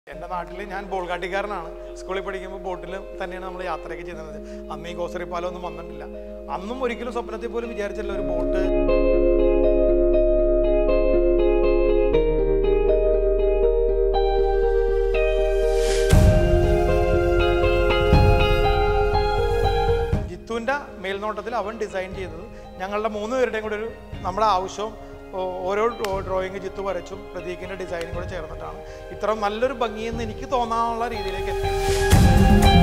എൻ്റെ നാട്ടിൽ ഞാൻ ബോൾഗാട്ടിക്കാരനാണ് സ്കൂളിൽ പഠിക്കുമ്പോൾ ബോട്ടിൽ തന്നെയാണ് നമ്മൾ യാത്രയൊക്കെ ചെയ്യുന്നത് അന്ന് ഈ ഗോസറി പാലം ഒന്നും വന്നിട്ടില്ല അന്നും ഒരിക്കലും സ്വപ്നത്തിൽ പോലും വിചാരിച്ചില്ല ഒരു ബോട്ട് ജിത്തുവിൻ്റെ മേൽനോട്ടത്തിൽ അവൻ ഡിസൈൻ ചെയ്തത് ഞങ്ങളുടെ മൂന്ന് പേരുടെയും കൂടെ ഒരു നമ്മുടെ ആവശ്യവും ഓ- ഓരോ ഡ്രോയിങ് ജിത്തു വരച്ചും പ്രതീകിൻ്റെ ഡിസൈനും കൂടെ ചേർന്നിട്ടാണ് ഇത്ര നല്ലൊരു ഭംഗിയെന്ന് എനിക്ക് തോന്നാനുള്ള രീതിയിലേക്ക് എത്തി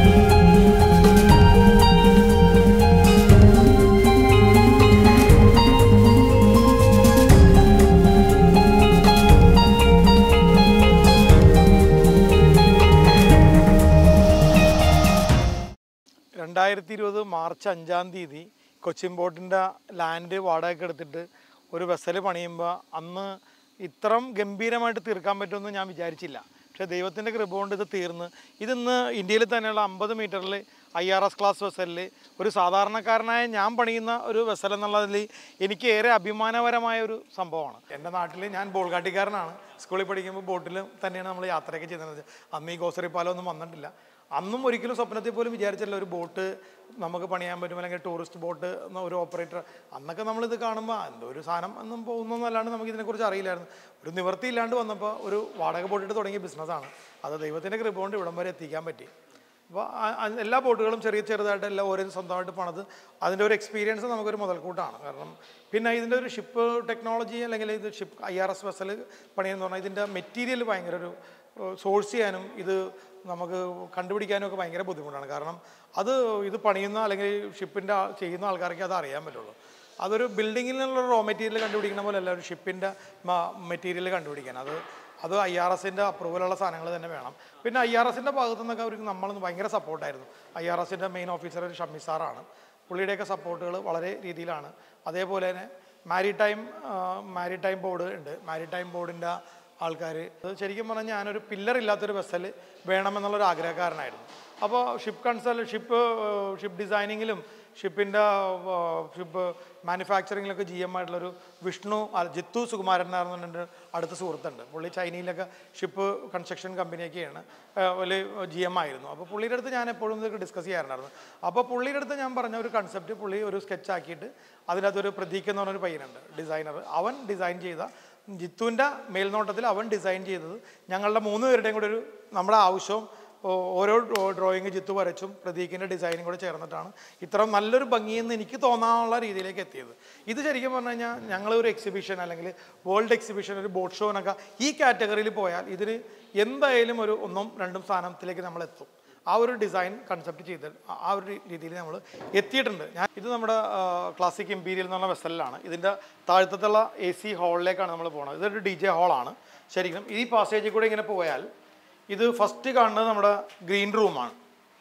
രണ്ടായിരത്തി ഇരുപത് മാർച്ച് അഞ്ചാം തീയതി കൊച്ചിൻ ബോട്ടിൻ്റെ ലാൻഡ് വാടകയ്ക്ക് എടുത്തിട്ട് ഒരു വെസൽ പണിയുമ്പോൾ അന്ന് ഇത്രയും ഗംഭീരമായിട്ട് തീർക്കാൻ പറ്റുമെന്ന് ഞാൻ വിചാരിച്ചില്ല പക്ഷേ ദൈവത്തിൻ്റെ കൃപ കൊണ്ട് ഇത് തീർന്ന് ഇതിന്ന് ഇന്ത്യയിൽ തന്നെയുള്ള അമ്പത് മീറ്ററിൽ ഐ ആർ എസ് ക്ലാസ് വെസലിൽ ഒരു സാധാരണക്കാരനായ ഞാൻ പണിയുന്ന ഒരു വെസൽ എന്നുള്ളതിൽ എനിക്ക് ഏറെ അഭിമാനപരമായ ഒരു സംഭവമാണ് എൻ്റെ നാട്ടിൽ ഞാൻ ബോൾഗാട്ടിക്കാരനാണ് സ്കൂളിൽ പഠിക്കുമ്പോൾ ബോട്ടിൽ തന്നെയാണ് നമ്മൾ യാത്രയൊക്കെ ചെയ്യുന്നത് അന്ന് ഈ ഗോസറി പാലം ഒന്നും വന്നിട്ടില്ല അന്നും ഒരിക്കലും സ്വപ്നത്തിൽ പോലും വിചാരിച്ചില്ല ഒരു ബോട്ട് നമുക്ക് പണിയാൻ പറ്റും അല്ലെങ്കിൽ ടൂറിസ്റ്റ് ബോട്ട് എന്ന ഒരു ഓപ്പറേറ്റർ അന്നൊക്കെ നമ്മളിത് കാണുമ്പോൾ എന്തോ ഒരു സാധനം എന്നും പോകുന്നതല്ലാണ്ട് നമുക്ക് ഇതിനെക്കുറിച്ച് അറിയില്ലായിരുന്നു ഒരു നിവൃത്തിയില്ലാണ്ട് വന്നപ്പോൾ ഒരു വാടക ബോട്ടിട്ട് തുടങ്ങിയ ബിസിനസ്സാണ് അത് ദൈവത്തിൻ്റെ കൃപ കൊണ്ട് ഇവിടം വരെ എത്തിക്കാൻ പറ്റി അപ്പോൾ എല്ലാ ബോട്ടുകളും ചെറിയ ചെറുതായിട്ട് എല്ലാം ഓരോ സ്വന്തമായിട്ട് പണിത് അതിൻ്റെ ഒരു എക്സ്പീരിയൻസ് നമുക്കൊരു മുതൽക്കൂട്ടാണ് കാരണം പിന്നെ ഇതിൻ്റെ ഒരു ഷിപ്പ് ടെക്നോളജി അല്ലെങ്കിൽ ഇത് ship I R S vessel പണിയെന്ന് പറഞ്ഞാൽ ഇതിൻ്റെ മെറ്റീരിയൽ ഭയങ്കര ഒരു സോഴ്സ് ചെയ്യാനും ഇത് നമുക്ക് കണ്ടുപിടിക്കാനും ഒക്കെ ഭയങ്കര ബുദ്ധിമുട്ടാണ് കാരണം അത് ഇത് പണിയുന്ന അല്ലെങ്കിൽ ഷിപ്പിൻ്റെ ചെയ്യുന്ന ആൾക്കാർക്ക് അത് അറിയാൻ പറ്റുള്ളൂ അതൊരു ബിൽഡിങ്ങിൽ നിന്നുള്ള റോ മെറ്റീരിയൽ കണ്ടുപിടിക്കുന്ന പോലെ അല്ല ഒരു ഷിപ്പിൻ്റെ മെറ്റീരിയൽ കണ്ടുപിടിക്കാൻ അത് അത് ഐ ആർ എസിൻ്റെ അപ്രൂവലുള്ള സാധനങ്ങൾ തന്നെ വേണം പിന്നെ ഐ ആർ എസിൻ്റെ ഭാഗത്തു നിന്നൊക്കെ അവർക്ക് നമ്മളൊന്ന് ഭയങ്കര സപ്പോർട്ടായിരുന്നു ഐ ആർ എസിൻ്റെ മെയിൻ ഓഫീസർ ഒരു ഷമ്മി സാറാണ് പുള്ളിയുടെയൊക്കെ സപ്പോർട്ടുകൾ വളരെ രീതിയിലാണ് അതേപോലെ തന്നെ മാരിടൈം മാരിടൈം ബോർഡ് ഉണ്ട് മാരിടൈം ബോർഡിൻ്റെ ആൾക്കാർ അത് ശരിക്കും പറഞ്ഞാൽ ഞാനൊരു പില്ലർ ഇല്ലാത്തൊരു വെസൽ വേണമെന്നുള്ളൊരു ആഗ്രഹക്കാരനായിരുന്നു അപ്പോൾ ഷിപ്പ് കൺസൽ ഷിപ്പ് ഷിപ്പ് ഡിസൈനിങ്ങിലും ഷിപ്പിൻ്റെ ഷിപ്പ് മാനുഫാക്ചറിങ്ങിലൊക്കെ ജി എം ആയിട്ടുള്ളൊരു വിഷ്ണു ആ, ജിത്തു സുകുമാരൻ എന്ന് പറഞ്ഞിട്ട് അടുത്ത സുഹൃത്തുണ്ട് പുള്ളി ചൈനയിലൊക്കെ ഷിപ്പ് കൺസ്ട്രക്ഷൻ കമ്പനിയൊക്കെയാണ് വലിയ ജി എം ആയിരുന്നു അപ്പോൾ പുള്ളിയുടെ അടുത്ത് ഞാൻ എപ്പോഴും ഇതൊക്കെ ഡിസ്കസ് ചെയ്യാറുണ്ടായിരുന്നു അപ്പോൾ പുള്ളിയുടെ അടുത്ത് ഞാൻ പറഞ്ഞ ഒരു കൺസെപ്റ്റ് പുള്ളി ഒരു സ്കെച്ച് ആക്കിയിട്ട് അതിനകത്തൊരു പ്രതീക് എന്ന് പറഞ്ഞൊരു പയ്യനുണ്ട് ഡിസൈനർ അവൻ ഡിസൈൻ ചെയ്ത ജിത്തുവിൻ്റെ മേൽനോട്ടത്തിൽ അവൻ ഡിസൈൻ ചെയ്തത് ഞങ്ങളുടെ മൂന്ന് പേരുടെയും കൂടെ ഒരു നമ്മുടെ ആവശ്യവും ഓ- ഓരോ ഡ്രോയിങ് ജിത്തു വരച്ചും പ്രതീകിൻ്റെ ഡിസൈനും കൂടെ ചേർന്നിട്ടാണ് ഇത്ര നല്ലൊരു ഭംഗിയെന്ന് എനിക്ക് തോന്നാനുള്ള രീതിയിലേക്ക് എത്തിയത് ഇത് ശരിക്കും പറഞ്ഞു കഴിഞ്ഞാൽ ഞങ്ങൾ ഒരു എക്സിബിഷൻ അല്ലെങ്കിൽ വേൾഡ് എക്സിബിഷൻ ഒരു ബോട്ട് ഷോനൊക്കെ ഈ കാറ്റഗറിയിൽ പോയാൽ ഇതിന് എന്തായാലും ഒരു ഒന്നും രണ്ടും സ്ഥാനത്തിലേക്ക് നമ്മൾ എത്തും ആ ഒരു ഡിസൈൻ കൺസെപ്റ്റ് ചെയ്ത് ആ- ആ ഒരു രീതിയിൽ നമ്മൾ എത്തിയിട്ടുണ്ട് ഞാൻ ഇത് നമ്മുടെ ക്ലാസിക് ഇമ്പീരിയൽ എന്ന് പറഞ്ഞ വെസലിലാണ് ഇതിൻ്റെ താഴത്തുള്ള എ സി ഹാളിലേക്കാണ് നമ്മൾ പോകുന്നത് ഇതൊരു ഡി ജെ ഹാളാണ് ശരിക്കും ഈ പാസേജിൽ കൂടെ ഇങ്ങനെ പോയാൽ ഇത് ഫസ്റ്റ് കാണുന്നത് നമ്മുടെ ഗ്രീൻ റൂമാണ്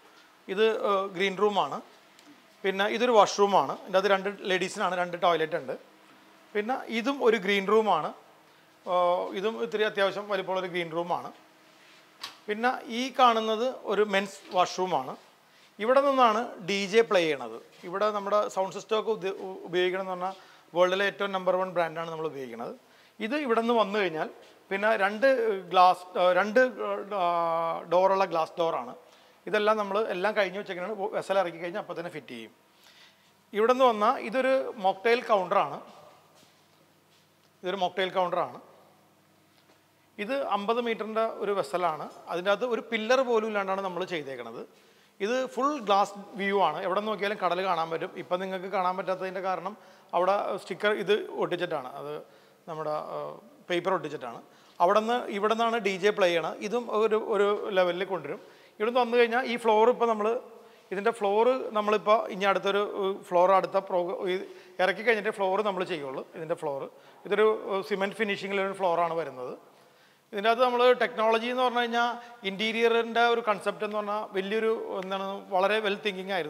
ഇത് ഗ്രീൻ റൂമാണ് പിന്നെ ഇതൊരു വാഷ്റൂമാണ് ഇതിൻ്റെ അത് രണ്ട് ലേഡീസിനാണ് രണ്ട് ടോയ്ലറ്റ് ഉണ്ട് പിന്നെ ഇതും ഒരു ഗ്രീൻ റൂമാണ് ഇതും ഇത്തിരി അത്യാവശ്യം വലിപ്പമുള്ള ഒരു ഗ്രീൻ റൂമാണ് പിന്നെ ഈ കാണുന്നത് ഒരു മെൻസ് വാഷ്റൂമാണ് ഇവിടെ നിന്നാണ് ഡി ജെ പ്ലേ ചെയ്യണത് ഇവിടെ നമ്മുടെ സൗണ്ട് സിസ്റ്റം ഒക്കെ ഉപ- ഉപയോഗിക്കണം എന്ന് പറഞ്ഞാൽ വേൾഡിലെ ഏറ്റവും നമ്പർ വൺ ബ്രാൻഡാണ് നമ്മൾ ഉപയോഗിക്കുന്നത് ഇത് ഇവിടെ നിന്ന് വന്നു കഴിഞ്ഞാൽ പിന്നെ രണ്ട് ഗ്ലാസ് രണ്ട് ഡോറുള്ള ഗ്ലാസ് ഡോറാണ് ഇതെല്ലാം നമ്മൾ എല്ലാം കഴിഞ്ഞ് വെച്ചേക്കാണ് വെസൽ ഇറക്കി കഴിഞ്ഞാൽ അപ്പോൾ തന്നെ ഫിറ്റ് ചെയ്യും ഇവിടെ നിന്ന് വന്നാൽ ഇതൊരു മോക്ടെയിൽ കൗണ്ടറാണ് ഇതൊരു മോക്ടെയിൽ കൗണ്ടറാണ് ഇത് അമ്പത് മീറ്ററിൻ്റെ ഒരു വെസലാണ് അതിൻ്റെ അകത്ത് ഒരു പില്ലർ പോലും ഇല്ലാണ്ടാണ് നമ്മൾ ചെയ്തേക്കണത് ഇത് ഫുൾ ഗ്ലാസ് വ്യൂ ആണ് എവിടെ നോക്കിയാലും കടൽ കാണാൻ പറ്റും ഇപ്പം നിങ്ങൾക്ക് കാണാൻ പറ്റാത്തതിൻ്റെ കാരണം അവിടെ സ്റ്റിക്കർ ഇത് ഒട്ടിച്ചിട്ടാണ് അത് നമ്മുടെ പേപ്പർ ഒട്ടിച്ചിട്ടാണ് അവിടെ നിന്ന് ഇവിടെ നിന്നാണ് ഡി ജെ പ്ലേ ചെയ്യണത് ഇതും ഒരു ഒരു ലെവലിൽ കൊണ്ടുവരും ഇവിടെ നിന്ന് വന്നു കഴിഞ്ഞാൽ ഈ ഫ്ലോർ ഇപ്പോൾ നമ്മൾ ഇതിൻ്റെ ഫ്ലോറ് നമ്മളിപ്പോൾ ഇനി അടുത്തൊരു ഫ്ലോർ അടുത്ത പ്രോഗ്ര ഇറക്കി കഴിഞ്ഞിട്ട് ഫ്ലോർ നമ്മൾ ചെയ്യുള്ളൂ ഇതിൻ്റെ ഫ്ലോറ് ഇതൊരു സിമെൻറ്റ് ഫിനിഷിങ്ങിലൊരു ഫ്ലോറാണ് വരുന്നത് ഇതിൻ്റെ അകത്ത് നമ്മൾ ടെക്നോളജി എന്ന് പറഞ്ഞു കഴിഞ്ഞാൽ ഇൻറ്റീരിയറിൻ്റെ ഒരു കൺസെപ്റ്റ് എന്ന് പറഞ്ഞാൽ വലിയൊരു എന്താണ് വളരെ വെൽ തിങ്കിങ് ആയിരുന്നു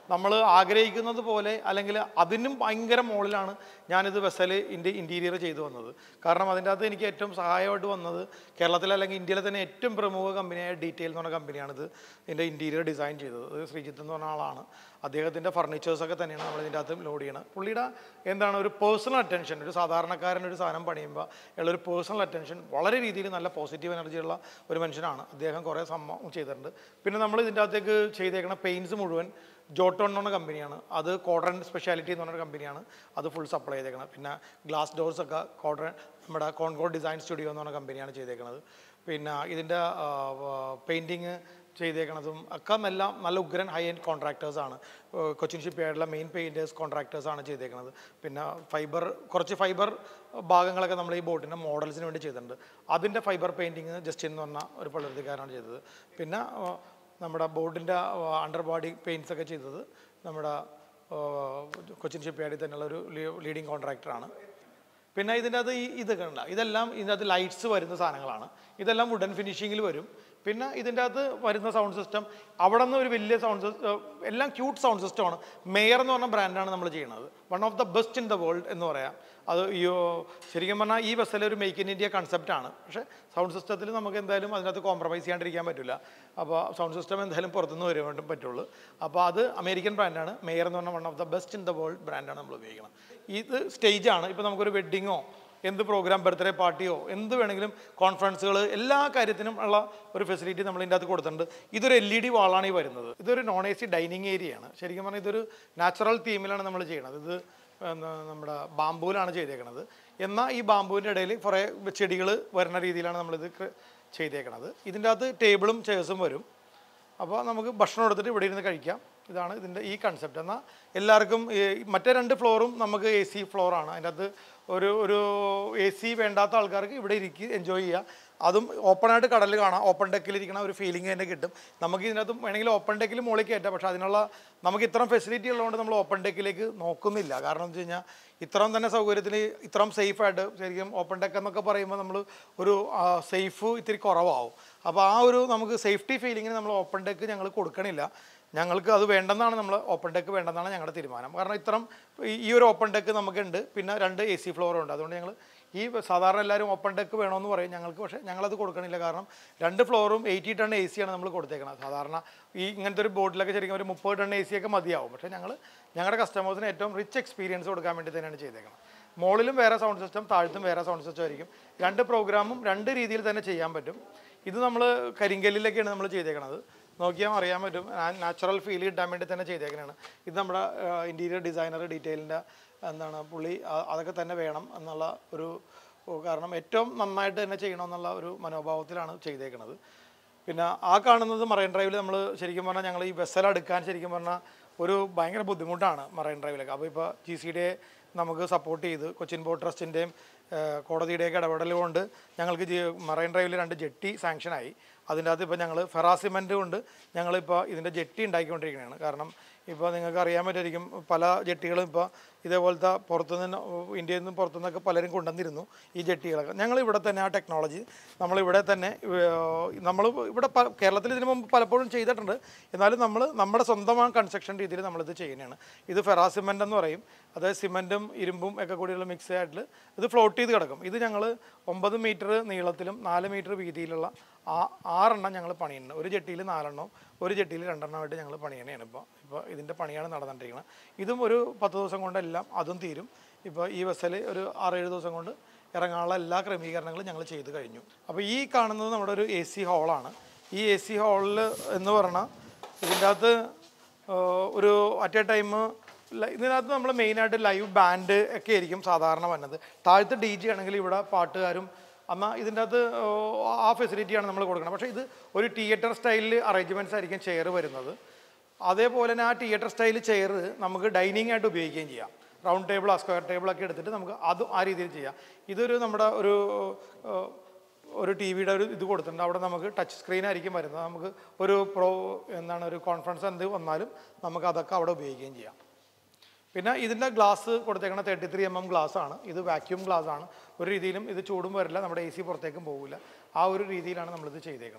നമ്മൾ ആഗ്രഹിക്കുന്നത് പോലെ അല്ലെങ്കിൽ അതിനും ഭയങ്കര മുകളിലാണ് ഞാനിത് വെസൽ ഇൻ്റെ ഇൻറ്റീരിയർ ചെയ്തു വന്നത് കാരണം അതിൻ്റെ അകത്ത് എനിക്ക് ഏറ്റവും സഹായമായിട്ട് വന്നത് കേരളത്തിലെ അല്ലെങ്കിൽ ഇന്ത്യയിലെ തന്നെ ഏറ്റവും പ്രമുഖ കമ്പനിയായ ഡീറ്റെയിൽ എന്ന് പറഞ്ഞ കമ്പനിയാണിത് ഇതിൻ്റെ ഇൻറ്റീരിയർ ഡിസൈൻ ചെയ്തത് അത് ശ്രീജിത്ത് എന്ന് പറഞ്ഞ ആളാണ് അദ്ദേഹത്തിൻ്റെ ഫർണിച്ചേഴ്സൊക്കെ തന്നെയാണ് നമ്മൾ ഇതിൻ്റെ അകത്ത് ലോഡ് ചെയ്യണത് പുള്ളിയുടെ എന്താണ് ഒരു പേഴ്സണൽ അറ്റൻഷൻ ഒരു സാധാരണക്കാരൻ ഒരു സാധനം പണിയുമ്പോൾ ഉള്ള ഒരു പേഴ്സണൽ അറ്റൻഷൻ വളരെ രീതിയിൽ നല്ല പോസിറ്റീവ് എനർജിയുള്ള ഒരു മനുഷ്യനാണ് അദ്ദേഹം കുറേ സംഭവം ചെയ്തിട്ടുണ്ട് പിന്നെ നമ്മൾ ഇതിൻ്റെ അകത്തേക്ക് ചെയ്തേക്കണ പെയിൻസ് മുഴുവൻ ജോട്ടോൺ എന്ന് പറഞ്ഞ കമ്പനിയാണ് അത് കോഡ്രൻ സ്പെഷ്യാലിറ്റി എന്ന് പറഞ്ഞ കമ്പനിയാണ് അത് ഫുൾ സപ്ലൈ ചെയ്തേക്കണം പിന്നെ ഗ്ലാസ് ഡോർസ് ഒക്കെ കോഡ്രൻ നമ്മുടെ കോൺകോഡ് ഡിസൈൻ സ്റ്റുഡിയോ എന്ന് പറഞ്ഞ കമ്പനിയാണ് ചെയ്തേക്കുന്നത് പിന്നെ ഇതിൻ്റെ പെയിൻറ്റിങ് ചെയ്തേക്കണതും ഒക്കെ എല്ലാം നല്ല ഉഗ്രൻ ഹൈ എൻഡ് കോൺട്രാക്ടേഴ്സാണ് കൊച്ചിൻ ഷിപ്പ് യാർഡിലെ മെയിൻ പെയിൻറ്റേഴ്സ് കോൺട്രാക്ടേഴ്സാണ് ചെയ്തേക്കുന്നത് പിന്നെ ഫൈബർ കുറച്ച് ഫൈബർ ഭാഗങ്ങളൊക്കെ നമ്മൾ ഈ ബോട്ടിൻ്റെ മോഡൽസിന് വേണ്ടി ചെയ്തിട്ടുണ്ട് അതിൻ്റെ ഫൈബർ പെയിൻറ്റിങ് ജസ്റ്റിൻ എന്ന് പറഞ്ഞ ഒരു പ്രകൃതിക്കാരനാണ് ചെയ്തത് പിന്നെ ആ, നമ്മുടെ ബോർഡിൻ്റെ അണ്ടർ ബോഡി പെയിൻറ്റ്സ് ഒക്കെ ചെയ്തത് നമ്മുടെ ആ, കൊച്ചിൻ ഷിപ്പ് യാർഡിൽ തന്നെയുള്ള ഒരു ലീഡിങ് കോൺട്രാക്ടറാണ് പിന്നെ ഇതിൻ്റെ അത് ഈ ഇതൊക്കെ ഉണ്ട് ഇതെല്ലാം ഇതിൻ്റെ അകത്ത് ലൈറ്റ്സ് വരുന്ന സാധനങ്ങളാണ് ഇതെല്ലാം വുഡൻ ഫിനിഷിങ്ങിൽ വരും പിന്നെ ഇതിൻ്റെ അകത്ത് വരുന്ന സൗണ്ട് സിസ്റ്റം അവിടെ നിന്ന് ഒരു വലിയ സൗണ്ട് സിസ്റ്റം എല്ലാം ക്യൂട്ട് സൗണ്ട് സിസ്റ്റമാണ് മേയർ എന്ന് പറഞ്ഞ ബ്രാൻഡാണ് നമ്മൾ ചെയ്യുന്നത് one of the best in the world എന്ന് പറയാം അത് ഈ ശരിക്കും പറഞ്ഞാൽ ഈ ബസ്സിലെ ഒരു മേക്ക് ഇൻ ഇന്ത്യ കൺസെപ്റ്റാണ് പക്ഷേ സൗണ്ട് സിസ്റ്റത്തിൽ നമുക്ക് എന്തായാലും അതിനകത്ത് കോംപ്രമൈസ് ചെയ്യാണ്ടിരിക്കാൻ പറ്റില്ല അപ്പോൾ സൗണ്ട് സിസ്റ്റം എന്തായാലും പുറത്തുനിന്ന് വരാൻ വേണ്ടി പറ്റുള്ളൂ അപ്പോൾ അത് അമേരിക്കൻ ബ്രാൻഡാണ് മേയർ എന്ന് പറഞ്ഞ one of the best in the world ബ്രാൻഡാണ് നമ്മൾ ഉപയോഗിക്കുന്നത് ഇത് സ്റ്റേജാണ് ഇപ്പോൾ നമുക്കൊരു വെഡ്ഡിങ്ങോ എന്ത് പ്രോഗ്രാം ബർത്ത്ഡേ പാർട്ടിയോ എന്ത് വേണമെങ്കിലും കോൺഫറൻസുകൾ എല്ലാ കാര്യത്തിനും ഉള്ള ഒരു ഫെസിലിറ്റി നമ്മൾ ഇതിൻ്റെ അകത്ത് കൊടുത്തിട്ടുണ്ട് ഇതൊരു എൽ ഇ ഡി വാളാണ് ഈ വരുന്നത് ഇതൊരു നോൺ എ സി ഡൈനിങ് ഏരിയയാണ് ശരിക്കും പറഞ്ഞാൽ ഇതൊരു നാച്ചുറൽ തീമിലാണ് നമ്മൾ ചെയ്യണത് ഇത് എന്താ നമ്മുടെ ബാമ്പൂലാണ് ചെയ്തേക്കണത് എന്നാൽ ഈ ബാമ്പൂവിൻ്റെ ഇടയിൽ കുറേ ചെടികൾ വരുന്ന രീതിയിലാണ് നമ്മളിത് ക്ര- ചെയ്തേക്കണത് ഇതിൻ്റെ അകത്ത് ടേബിളും ചെയർസും വരും അപ്പോൾ നമുക്ക് ഭക്ഷണം എടുത്തിട്ട് ഇവിടെ ഇരുന്ന് കഴിക്കാം ഇതാണ് ഇതിൻ്റെ ഈ കൺസെപ്റ്റ് എന്നാൽ എല്ലാവർക്കും ഈ മറ്റേ രണ്ട് ഫ്ലോറും നമുക്ക് എ സി ഫ്ലോറാണ് അതിൻ്റെ അകത്ത് ഒരു ഒരു എ സി വേണ്ടാത്ത ആൾക്കാർക്ക് ഇവിടെ ഇരിക്കി എൻജോയ് ചെയ്യുക അതും ഓപ്പണായിട്ട് കടൽ കാണാം ഓപ്പൺ ഡെക്കിൽ ഇരിക്കുന്ന ഒരു ഫീലിംഗ് തന്നെ കിട്ടും നമുക്ക് ഇതിനകത്ത് വേണമെങ്കിൽ ഓപ്പൺ ഡെക്കിൽ മുകളിൽ കയറ്റാം പക്ഷേ അതിനുള്ള നമുക്ക് ഇത്രയും ഫെസിലിറ്റി ഉള്ളതുകൊണ്ട് നമ്മൾ ഓപ്പൺ ഡെക്കിലേക്ക് നോക്കുന്നില്ല കാരണം എന്ന് വെച്ച് കഴിഞ്ഞാൽ ഇത്രയും തന്നെ സൗകര്യത്തിൽ ഇത്രയും സേഫായിട്ട് ശരിക്കും ഓപ്പൺ ഡെക്ക് എന്നൊക്കെ പറയുമ്പോൾ നമ്മൾ ഒരു സേഫ് ഇത്തിരി കുറവാകും അപ്പോൾ ആ ഒരു നമുക്ക് സേഫ്റ്റി ഫീലിങ്ങിന് നമ്മൾ ഓപ്പൺ ഡെക്ക് ഞങ്ങൾ കൊടുക്കണില്ല ഞങ്ങൾക്ക് അത് വേണ്ടെന്നാണ് നമ്മൾ ഓപ്പൺ ഡെക്ക് വേണ്ടെന്നാണ് ഞങ്ങളുടെ തീരുമാനം കാരണം ഇത്രയും ഈ- ഈ ഒരു ഓപ്പൺ ഡെക്ക് നമുക്കുണ്ട് പിന്നെ രണ്ട് എ സി ഫ്ലോറും ഉണ്ട് അതുകൊണ്ട് ഞങ്ങൾ ഈ സാധാരണ എല്ലാവരും ഓപ്പൺ ഡെക്ക് വേണമെന്ന് പറയും ഞങ്ങൾക്ക് പക്ഷേ ഞങ്ങളത് കൊടുക്കണില്ല കാരണം രണ്ട് ഫ്ലോറും എയ്റ്റി ടൺ എ സിയാണ് നമ്മൾ കൊടുത്തേക്കുന്നത് സാധാരണ ഈ ഇങ്ങനത്തെ ഒരു ബോട്ടിലൊക്കെ ശരിക്കും ഒരു മുപ്പത് ടൺ എ സി ഒക്കെ മതിയാവും പക്ഷേ ഞങ്ങൾ ഞങ്ങളുടെ കസ്റ്റമേഴ്സിന് ഏറ്റവും റിച്ച് എക്സ്പീരിയൻസ് കൊടുക്കാൻ വേണ്ടി തന്നെയാണ് ചെയ്തേക്കുന്നത് മുകളിലും വേറെ സൗണ്ട് സിസ്റ്റം താഴത്തും വേറെ സൗണ്ട് സിസ്റ്റം ആയിരിക്കും രണ്ട് പ്രോഗ്രാമും രണ്ട് രീതിയിൽ തന്നെ ചെയ്യാൻ പറ്റും ഇത് നമ്മൾ കരിങ്കല്ലിലൊക്കെയാണ് നമ്മൾ ചെയ്തേക്കണത് നോക്കിയാൽ അറിയാൻ പറ്റും നാച്ചുറൽ ഫീൽ കിട്ടാൻ വേണ്ടി തന്നെ ചെയ്തേക്കണതാണ് ഇത് നമ്മുടെ ഇൻറ്റീരിയർ ഡിസൈനർ ഡീറ്റെയിലിൻ്റെ എന്താണ് പുള്ളി ആ- അതൊക്കെ തന്നെ വേണം എന്നുള്ള ഒരു ഓ, കാരണം ഏറ്റവും നന്നായിട്ട് തന്നെ ചെയ്യണമെന്നുള്ള ഒരു മനോഭാവത്തിലാണ് ചെയ്തേക്കണത് പിന്നെ ആ കാണുന്നത് മറൈൻ ഡ്രൈവിൽ നമ്മൾ ശരിക്കും പറഞ്ഞാൽ ഞങ്ങൾ ഈ വെസൽ എടുക്കാൻ ശരിക്കും പറഞ്ഞാൽ ഒരു ഭയങ്കര ബുദ്ധിമുട്ടാണ് മറൈൻ ഡ്രൈവിലൊക്കെ അപ്പോൾ ഇപ്പോൾ ജി സി ഡി നമുക്ക് സപ്പോർട്ട് ചെയ്ത് കൊച്ചിൻ ബോട്ട് ട്രസ്റ്റിൻ്റെയും കോടതിയുടെയൊക്കെ ഇടപെടൽ കൊണ്ട് ഞങ്ങൾക്ക് ജി- മറൈൻ ഡ്രൈവിൽ രണ്ട് ജെട്ടി സാങ്ഷനായി അതിൻ്റെ അകത്ത് ഇപ്പോൾ ഞങ്ങൾ ഫെറാസിമെൻ്റ് കൊണ്ട് ഞങ്ങളിപ്പോൾ ഇതിൻ്റെ ജെട്ടി ഉണ്ടാക്കിക്കൊണ്ടിരിക്കുകയാണ് കാരണം ഇപ്പോൾ നിങ്ങൾക്ക് അറിയാൻ പറ്റുമായിരിക്കും പല ജെട്ടികളും ഇപ്പോൾ ഇതേപോലത്തെ പുറത്തുനിന്ന് ഇന്ത്യയിൽ നിന്നും പുറത്തുനിന്നൊക്കെ പലരും കൊണ്ടുവന്നിരുന്നു ഈ ജെട്ടികളൊക്കെ ഞങ്ങൾ ഇവിടെ തന്നെ ആ ടെക്നോളജി നമ്മളിവിടെ തന്നെ നമ്മൾ ഇവിടെ പ- കേരളത്തിൽ ഇതിനു മുമ്പ് പലപ്പോഴും ചെയ്തിട്ടുണ്ട് എന്നാലും നമ്മൾ നമ്മുടെ സ്വന്തമായ കൺസ്ട്രക്ഷൻ രീതിയിൽ നമ്മളിത് ചെയ്യുന്നതാണ് ഇത് ഫെറാ സിമെൻ്റ് എന്ന് പറയും അതായത് സിമെൻറ്റും ഇരുമ്പും ഒക്കെ കൂടിയുള്ള മിക്സ് ആയിട്ട് ഇത് ഫ്ലോട്ട് ചെയ്ത് കിടക്കും ഇത് ഞങ്ങൾ ഒമ്പത് മീറ്റർ നീളത്തിലും നാല് മീറ്റർ വീതിയിലുള്ള ആ ആറെണ്ണം ഞങ്ങൾ പണിയുന്നുണ്ട് ഒരു ജെട്ടിയിൽ നാലെണ്ണവും ഒരു ജെട്ടിയിൽ രണ്ടെണ്ണമായിട്ട് ഞങ്ങൾ പണിയണയാണ് ഇപ്പോൾ ഇപ്പോൾ ഇതിൻ്റെ പണിയാണ് നടന്നുകൊണ്ടിരിക്കുന്നത് ഇതും ഒരു പത്ത് ദിവസം കൊണ്ടെല്ലാം അതും തീരും ഇപ്പോൾ ഈ വെസൽ ഒരു ആറേഴ് ദിവസം കൊണ്ട് ഇറങ്ങാനുള്ള എല്ലാ ക്രമീകരണങ്ങളും ഞങ്ങൾ ചെയ്ത് കഴിഞ്ഞു അപ്പോൾ ഈ കാണുന്നത് നമ്മുടെ ഒരു എ സി ഹാളാണ് ഈ എ സി ഹാളിൽ എന്ന് പറഞ്ഞാൽ ഇതിൻ്റെ അകത്ത് ഏഹ്, ഒരു അറ്റ് എ ടൈം ഇതിനകത്ത് നമ്മൾ മെയിനായിട്ട് ലൈവ് ബാൻഡ് ഒക്കെ ആയിരിക്കും സാധാരണ വന്നത് താഴത്തെ ഡി ജി ആണെങ്കിൽ ഇവിടെ പാട്ടുകാരും എന്നാൽ ഇതിൻ്റെ അകത്ത് ഏഹ്, ആ ഫെസിലിറ്റിയാണ് നമ്മൾ കൊടുക്കുന്നത് പക്ഷേ ഇത് ഒരു തിയേറ്റർ സ്റ്റൈലിൽ അറേഞ്ച്മെൻറ്റ്സ് ആയിരിക്കും ചെയർ വരുന്നത് അതേപോലെ തന്നെ ആ തിയേറ്റർ സ്റ്റൈൽ ചെയർ നമുക്ക് ഡൈനിങ് ആയിട്ട് ഉപയോഗിക്കുകയും ചെയ്യാം റൗണ്ട് ടേബിൾ സ്ക്വയർ ടേബിൾ ഒക്കെ എടുത്തിട്ട് നമുക്ക് അത് ആ രീതിയിൽ ചെയ്യാം ഇതൊരു നമ്മുടെ ഒരു ഏഹ്, ഒരു ടി വിയുടെ ഒരു ഇത് കൊടുത്തിട്ടുണ്ട് അവിടെ നമുക്ക് ടച്ച് സ്ക്രീൻ ആയിരിക്കും വരുന്നത് നമുക്ക് ഒരു പ്രോ എന്താണ് ഒരു കോൺഫറൻസ് എന്ത് വന്നാലും നമുക്ക് അതൊക്കെ അവിടെ ഉപയോഗിക്കുകയും ചെയ്യാം പിന്നെ ഇതിൻ്റെ ഗ്ലാസ് കൊടുത്തേക്കണ thirty three M M glass ആണ് ഇത് വാക്യൂം ഗ്ലാസ് ആണ് ഒരു രീതിയിലും ഇത് ചൂടും വരില്ല നമ്മുടെ എ സി പുറത്തേക്കും പോകില്ല ആ ഒരു രീതിയിലാണ് നമ്മളിത് ചെയ്തേക്കുന്നത്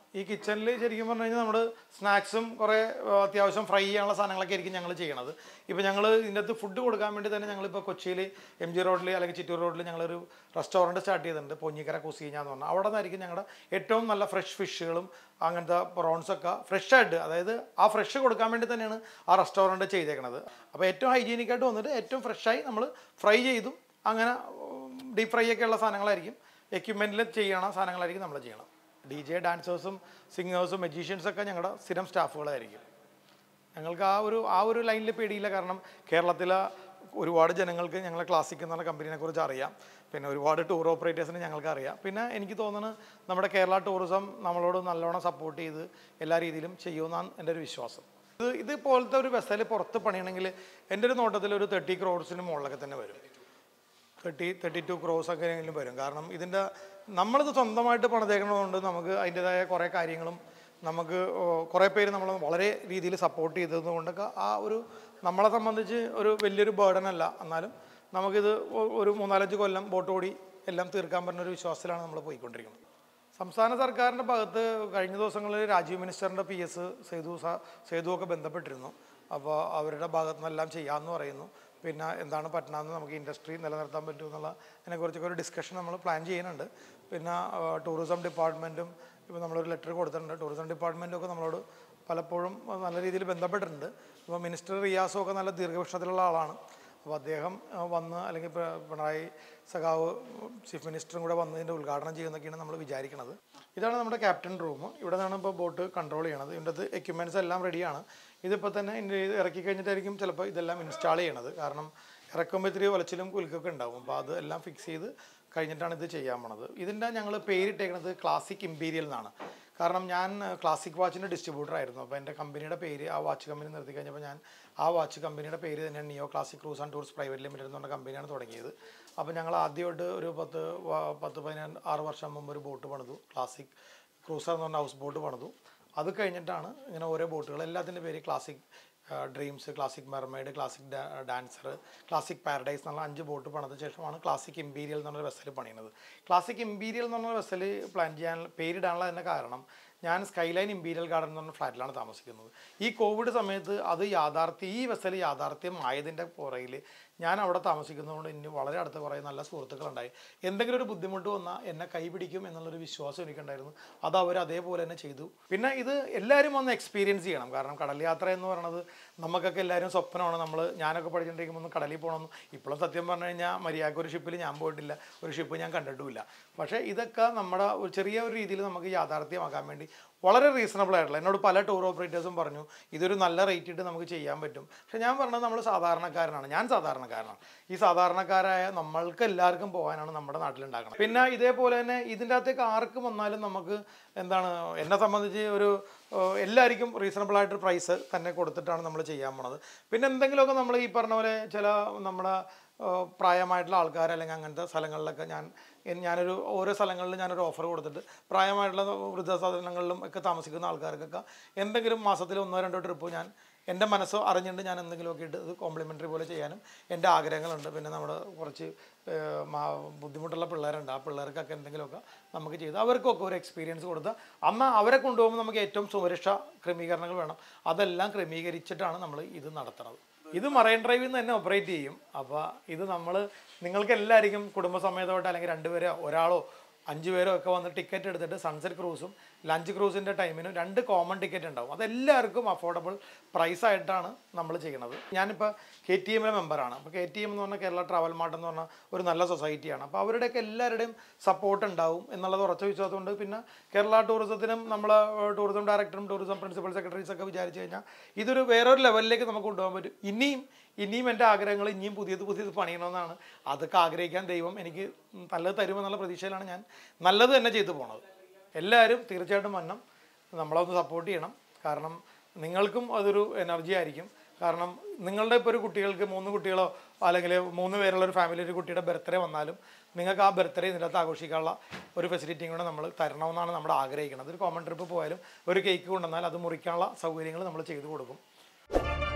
ഈ കിച്ചണിൽ ശരിക്കും പറഞ്ഞു കഴിഞ്ഞാൽ നമ്മൾ സ്നാക്സും കുറേ ആ, അത്യാവശ്യം ഫ്രൈ ചെയ്യാനുള്ള സാധനങ്ങളൊക്കെ ആയിരിക്കും ഞങ്ങൾ ചെയ്യണത് ഇപ്പോൾ ഞങ്ങൾ ഇതിൻ്റെ അകത്ത് ഫുഡ് കൊടുക്കാൻ വേണ്ടി തന്നെ ഞങ്ങളിപ്പോൾ കൊച്ചിയിൽ എം ജി റോഡിൽ അല്ലെങ്കിൽ ചിറ്റൂർ റോഡിൽ ഞങ്ങളൊരു റെസ്റ്റോറൻറ്റ് സ്റ്റാർട്ട് ചെയ്തിട്ടുണ്ട് പൊന്നിക്കര കുസീഞ്ഞ എന്ന് പറഞ്ഞാൽ അവിടെ നിന്നായിരിക്കും ഞങ്ങളുടെ ഏറ്റവും നല്ല ഫ്രഷ് ഫിഷുകളും അങ്ങനത്തെ പ്രോൺസൊക്കെ ഫ്രഷ് ആയിട്ട് അതായത് ആ ഫ്രഷ് കൊടുക്കാൻ വേണ്ടി തന്നെയാണ് ആ റെസ്റ്റോറൻറ്റ് ചെയ്തേക്കണത് അപ്പോൾ ഏറ്റവും ഹൈജീനിക് ആയിട്ട് വന്നിട്ട് ഏറ്റവും ഫ്രഷായി നമ്മൾ ഫ്രൈ ചെയ്തും അങ്ങനെ ഡീപ് ഫ്രൈ ഒക്കെ ഉള്ള സാധനങ്ങളായിരിക്കും എക്യുപ്മെൻറ്റിൽ ചെയ്യണ സാധനങ്ങളായിരിക്കും നമ്മൾ ചെയ്യണം ഡി ജെ ഡാൻസേഴ്സും സിംഗേഴ്സും മജീഷ്യൻസൊക്കെ ഞങ്ങളുടെ സ്ഥിരം സ്റ്റാഫുകളായിരിക്കും ഞങ്ങൾക്ക് ആ ഒരു ആ ഒരു ലൈനിൽ പേടിയില്ല കാരണം കേരളത്തിലെ ഒരുപാട് ജനങ്ങൾക്ക് ഞങ്ങളെ ക്ലാസിക് എന്ന് പറഞ്ഞ കമ്പനീനെ കുറിച്ച് അറിയാം പിന്നെ ഒരുപാട് ടൂർ ഓപ്പറേറ്റേഴ്സിനെ ഞങ്ങൾക്ക് അറിയാം പിന്നെ എനിക്ക് തോന്നുന്നു നമ്മുടെ കേരള ടൂറിസം നമ്മളോട് നല്ലോണം സപ്പോർട്ട് ചെയ്ത് എല്ലാ രീതിയിലും ചെയ്യുമെന്നാണ് എൻ്റെ ഒരു വിശ്വാസം ഇത് ഇതുപോലത്തെ ഒരു വെസൽ പുറത്ത് പണിയണമെങ്കിൽ എൻ്റെ ഒരു നോട്ടത്തിൽ ഒരു തേർട്ടി ക്രോഡ്സിന് മുകളിലൊക്കെ തന്നെ വരും തേർട്ടി തേർട്ടി ടു ക്രോസ് ഒക്കെ എങ്കിലും വരും കാരണം ഇതിൻ്റെ നമ്മളിത് സ്വന്തമായിട്ട് പണിതേക്കുന്നതുകൊണ്ട് നമുക്ക് അതിൻ്റെതായ കുറേ കാര്യങ്ങളും നമുക്ക് ഓ, കുറേ പേര് നമ്മൾ വളരെ രീതിയിൽ സപ്പോർട്ട് ചെയ്തത് കൊണ്ടൊക്കെ ആ ഒരു നമ്മളെ സംബന്ധിച്ച് ഒരു വലിയൊരു ബേർഡൻ അല്ല എന്നാലും നമുക്കിത് ഒ- ഒരു മൂന്നാലഞ്ച് കൊല്ലം ബോട്ട് ഓടി എല്ലാം തീർക്കാൻ പറ്റുന്ന ഒരു വിശ്വാസത്തിലാണ് നമ്മൾ പോയിക്കൊണ്ടിരിക്കുന്നത് സംസ്ഥാന സർക്കാരിൻ്റെ ഭാഗത്ത് കഴിഞ്ഞ ദിവസങ്ങളിൽ രാജീവ് മിനിസ്റ്ററിൻ്റെ പി എസ് സേതു സ- സേതു ഒക്കെ ബന്ധപ്പെട്ടിരുന്നു അപ്പോൾ അവരുടെ ഭാഗത്തു നിന്നെല്ലാം ചെയ്യാമെന്ന് പറയുന്നു പിന്നെ എന്താണ് പറ്റണമെന്ന് നമുക്ക് ഇൻഡസ്ട്രി നിലനിർത്താൻ പറ്റും എന്നുള്ള അതിനെക്കുറിച്ചൊക്കെ ഒരു ഡിസ്കഷൻ നമ്മൾ പ്ലാൻ ചെയ്യുന്നുണ്ട് പിന്നെ ടൂറിസം ഡിപ്പാർട്ട്മെൻറ്റും ഇപ്പോൾ നമ്മളൊരു ലെറ്റർ കൊടുത്തിട്ടുണ്ട് ടൂറിസം ഡിപ്പാർട്ട്മെൻറ്റും ഒക്കെ നമ്മളോട് പലപ്പോഴും നല്ല രീതിയിൽ ബന്ധപ്പെട്ടിട്ടുണ്ട് ഇപ്പോൾ മിനിസ്റ്റർ റിയാസും ഒക്കെ നല്ല ദീർഘവീക്ഷണത്തിലുള്ള ആളാണ് അപ്പോൾ അദ്ദേഹം ആ, വന്ന് അല്ലെങ്കിൽ പി- പിണറായി സഖാവ് ചീഫ് മിനിസ്റ്ററും കൂടെ വന്നതിൻ്റെ ഉദ്ഘാടനം ചെയ്യുന്നൊക്കെയാണ് നമ്മൾ വിചാരിക്കുന്നത് ഇതാണ് നമ്മുടെ ക്യാപ്റ്റൻ റൂം ഇവിടെ നിന്നാണ് ഇപ്പോൾ ബോട്ട് കൺട്രോൾ ചെയ്യണത് ഇതിൻ്റെ അകത്ത് എക്യുപ്മെൻറ്റ്സ് എല്ലാം റെഡിയാണ് ഇതിപ്പോൾ തന്നെ ഇതിൻ്റെ ഇത് ഇറക്കി കഴിഞ്ഞിട്ടായിരിക്കും ചിലപ്പോൾ ഇതെല്ലാം ഇൻസ്റ്റാൾ ചെയ്യണത് കാരണം ഇറക്കുമ്പോൾ ഇത്തിരി ഒലച്ചിലും കുലുക്കൊക്കെ ഉണ്ടാവും അപ്പോൾ അത് എല്ലാം ഫിക്സ് ചെയ്ത് കഴിഞ്ഞിട്ടാണ് ഇത് ചെയ്യാൻ പോണത് ഇതിൻ്റെ ഞങ്ങൾ പേരിട്ടേക്കുന്നത് ക്ലാസിക് ഇമ്പീരിയൽ എന്നാണ് കാരണം ഞാൻ ക്ലാസിക് വാച്ചിൻ്റെ ഡിസ്ട്രിബ്യൂട്ടർ ആയിരുന്നു അപ്പോൾ എൻ്റെ കമ്പനിയുടെ പേര് ആ വാച്ച് കമ്പനി നിർത്തി കഴിഞ്ഞപ്പോൾ ഞാൻ ആ വാച്ച് കമ്പനിയുടെ പേര് തന്നെയാണ് neo classic cruise and tours private limited എന്ന് പറഞ്ഞ കമ്പനിയാണ് തുടങ്ങിയത് അപ്പോൾ ഞങ്ങൾ ആദ്യമായിട്ട് ഒരു പത്ത് വ- പത്ത് പതിനാറ് ആറ് വർഷം മുമ്പ് ഒരു ബോട്ട് പണിതു ക്ലാസിക് ക്രൂസർ എന്ന് പറഞ്ഞ ഹൗസ് ബോട്ട് പണിതു അത് കഴിഞ്ഞിട്ടാണ് ഇങ്ങനെ ഓരോ ബോട്ടുകൾ എല്ലാത്തിൻ്റെ പേര് classic dreams classic mermaid classic dancer classic paradise എന്നുള്ള അഞ്ച് ബോട്ട് പണിത ശേഷമാണ് ക്ലാസിക് ഇമ്പീരിയൽ എന്നുള്ള വെസൽ പണിയുന്നത് ക്ലാസിക് ഇമ്പീരിയൽ എന്ന് പറഞ്ഞ വെസൽ പ്ലാൻ ചെയ്യാൻ പേരിടാനുള്ള തന്നെ കാരണം ഞാൻ സ്കൈലൈൻ ഇമ്പീരിയൽ ഗാർഡൻ എന്ന് പറഞ്ഞ ഫ്ലാറ്റിലാണ് താമസിക്കുന്നത് ഈ കോവിഡ് സമയത്ത് അത് യാഥാർത്ഥ്യം ഈ വെസൽ യാഥാർത്ഥ്യമായതിൻ്റെ പുറകിൽ ഞാൻ അവിടെ താമസിക്കുന്നതുകൊണ്ട് ഇനി വളരെ അടുത്ത കുറേ നല്ല സുഹൃത്തുക്കളുണ്ടായി എന്തെങ്കിലും ഒരു ബുദ്ധിമുട്ട് വന്നാൽ എന്നെ കൈപിടിക്കും എന്നുള്ളൊരു വിശ്വാസം എനിക്കുണ്ടായിരുന്നു അത് അവർ അതേപോലെ തന്നെ ചെയ്തു പിന്നെ ഇത് എല്ലാവരും വന്ന് എക്സ്പീരിയൻസ് ചെയ്യണം കാരണം കടൽ യാത്ര എന്ന് പറയുന്നത് നമുക്കൊക്കെ എല്ലാവരും സ്വപ്നമാണ് നമ്മൾ ഞാനൊക്കെ പഠിച്ചിട്ടുണ്ടെങ്കിൽ ഒന്ന് കടലിൽ പോകണമെന്ന് ഇപ്പോഴും സത്യം പറഞ്ഞു കഴിഞ്ഞാൽ മര്യാദക്ക് ഒരു ഷിപ്പിൽ ഞാൻ പോയിട്ടില്ല ഒരു ഷിപ്പ് ഞാൻ കണ്ടിട്ടുമില്ല പക്ഷേ ഇതൊക്കെ നമ്മുടെ ഒരു ചെറിയ ഒരു രീതിയിൽ നമുക്ക് യാഥാർത്ഥ്യമാക്കാൻ വേണ്ടി വളരെ റീസണബിൾ ആയിട്ടുള്ള എന്നോട് പല ടൂർ ഓപ്പറേറ്റേഴ്സും പറഞ്ഞു ഇതൊരു നല്ല റേറ്റ് ഇട്ട് നമുക്ക് ചെയ്യാൻ പറ്റും പക്ഷെ ഞാൻ പറഞ്ഞത് നമ്മൾ സാധാരണക്കാരനാണ് ഞാൻ സാധാരണക്കാരനാണ് ഈ സാധാരണക്കാരായ നമ്മൾക്ക് എല്ലാവർക്കും പോകാനാണ് നമ്മുടെ നാട്ടിലുണ്ടാക്കുന്നത് പിന്നെ ഇതേപോലെ തന്നെ ഇതിൻ്റെ അകത്തേക്ക് ആർക്കും വന്നാലും നമുക്ക് എന്താണ് എന്നെ സംബന്ധിച്ച് ഒരു ഏഹ്, എല്ലാവർക്കും റീസണബിൾ ആയിട്ടൊരു പ്രൈസ് തന്നെ കൊടുത്തിട്ടാണ് നമ്മൾ ചെയ്യാൻ പോണത് പിന്നെ എന്തെങ്കിലുമൊക്കെ നമ്മൾ ഈ പറഞ്ഞ പോലെ ചില നമ്മുടെ ഏഹ്, പ്രായമായിട്ടുള്ള ആൾക്കാർ അല്ലെങ്കിൽ അങ്ങനത്തെ സ്ഥലങ്ങളിലൊക്കെ ഞാൻ എൻ- ഞാനൊരു ഓരോ സ്ഥലങ്ങളിലും ഞാനൊരു ഓഫർ കൊടുത്തിട്ട് പ്രായമായിട്ടുള്ള വൃദ്ധസദനങ്ങളിലും ഒക്കെ താമസിക്കുന്ന ആൾക്കാർക്കൊക്കെ എന്തെങ്കിലും മാസത്തിൽ ഒന്നോ രണ്ടോ ട്രിപ്പ് ഞാൻ എൻ്റെ മനസ്സോ അറിഞ്ഞുകൊണ്ട് ഞാൻ എന്തെങ്കിലുമൊക്കെ ഇട്ട് ഇത് കോംപ്ലിമെൻ്ററി പോലെ ചെയ്യാനും എൻ്റെ ആഗ്രഹങ്ങളുണ്ട് പിന്നെ നമ്മുടെ കുറച്ച് ഏഹ്, മാ- ബുദ്ധിമുട്ടുള്ള പിള്ളേരുണ്ട് ആ പിള്ളേർക്കൊക്കെ എന്തെങ്കിലുമൊക്കെ നമുക്ക് ചെയ്ത് അവർക്കൊക്കെ ഒരു എക്സ്പീരിയൻസ് കൊടുത്ത് അന്ന് അവരെ കൊണ്ടുപോകുമ്പോൾ നമുക്ക് ഏറ്റവും സുരക്ഷാ ക്രമീകരണങ്ങൾ വേണം അതെല്ലാം ക്രമീകരിച്ചിട്ടാണ് നമ്മൾ ഇത് നടത്തുന്നത് ഇത് മറൈൻ ഡ്രൈവിൽ നിന്ന് തന്നെ ഓപ്പറേറ്റ് ചെയ്യും അപ്പോൾ ഇത് നമ്മൾ നിങ്ങൾക്ക് എല്ലാവർക്കും കുടുംബസമേതമായിട്ട് അല്ലെങ്കിൽ രണ്ടുപേരോ ഒരാളോ അഞ്ച് പേരോ ഒക്കെ വന്ന് ടിക്കറ്റ് എടുത്തിട്ട് സൺസെറ്റ് ക്രൂസും ലഞ്ച് ക്രൂസിൻ്റെ ടൈമിനും രണ്ട് കോമൺ ടിക്കറ്റ് ഉണ്ടാവും അതെല്ലാവർക്കും അഫോർഡബിൾ പ്രൈസ് ആയിട്ടാണ് നമ്മൾ ചെയ്യുന്നത് ഞാനിപ്പോൾ കെ ടി എമ്മിലെ മെമ്പറാണ് അപ്പോൾ കെ ടി എം എന്ന് പറഞ്ഞാൽ കേരള ട്രാവൽ മാർട്ട് എന്ന് പറഞ്ഞാൽ ഒരു നല്ല സൊസൈറ്റിയാണ് അപ്പോൾ അവരുടെയൊക്കെ എല്ലാവരുടെയും സപ്പോർട്ട് ഉണ്ടാവും എന്നുള്ളത് ഉറച്ച വിശ്വാസമുണ്ട് പിന്നെ കേരള ടൂറിസത്തിനും നമ്മളെ ടൂറിസം ഡയറക്ടറും ടൂറിസം പ്രിൻസിപ്പൽ സെക്രട്ടറീസ് ഒക്കെ വിചാരിച്ചു കഴിഞ്ഞാൽ ഇതൊരു വേറൊരു ലെവലിലേക്ക് നമുക്ക് കൊണ്ടുപോകാൻ പറ്റും ഇനിയും ഇനിയും എൻ്റെ ആഗ്രഹങ്ങൾ ഇനിയും പുതിയത് പുതിയത് പണിയണമെന്നാണ് അതൊക്കെ ആഗ്രഹിക്കാൻ ദൈവം എനിക്ക് നല്ലത് തരുമെന്നുള്ള പ്രതീക്ഷയിലാണ് ഞാൻ നല്ലത് തന്നെ ചെയ്തു പോണത് എല്ലാവരും തീർച്ചയായിട്ടും വന്നം നമ്മളൊന്ന് സപ്പോർട്ട് ചെയ്യണം കാരണം നിങ്ങൾക്കും അതൊരു എനർജി ആയിരിക്കും കാരണം നിങ്ങളുടെ ഇപ്പോൾ ഒരു കുട്ടികൾക്ക് മൂന്ന് കുട്ടികളോ അല്ലെങ്കിൽ മൂന്ന് പേരുള്ള ഒരു ഫാമിലി ഒരു കുട്ടിയുടെ ബർത്ത്ഡേ വന്നാലും നിങ്ങൾക്ക് ആ ബർത്ത്ഡേ ഇതിനകത്ത് ആഘോഷിക്കാനുള്ള ഒരു ഫെസിലിറ്റിയും കൂടെ നമ്മൾ തരണമെന്നാണ് നമ്മൾ ആഗ്രഹിക്കുന്നത് ഒരു കോമൺ ട്രിപ്പ് പോയാലും ഒരു കേക്ക് കൊണ്ടുവന്നാൽ അത് മുറിക്കാനുള്ള സൗകര്യങ്ങൾ നമ്മൾ ചെയ്തു കൊടുക്കും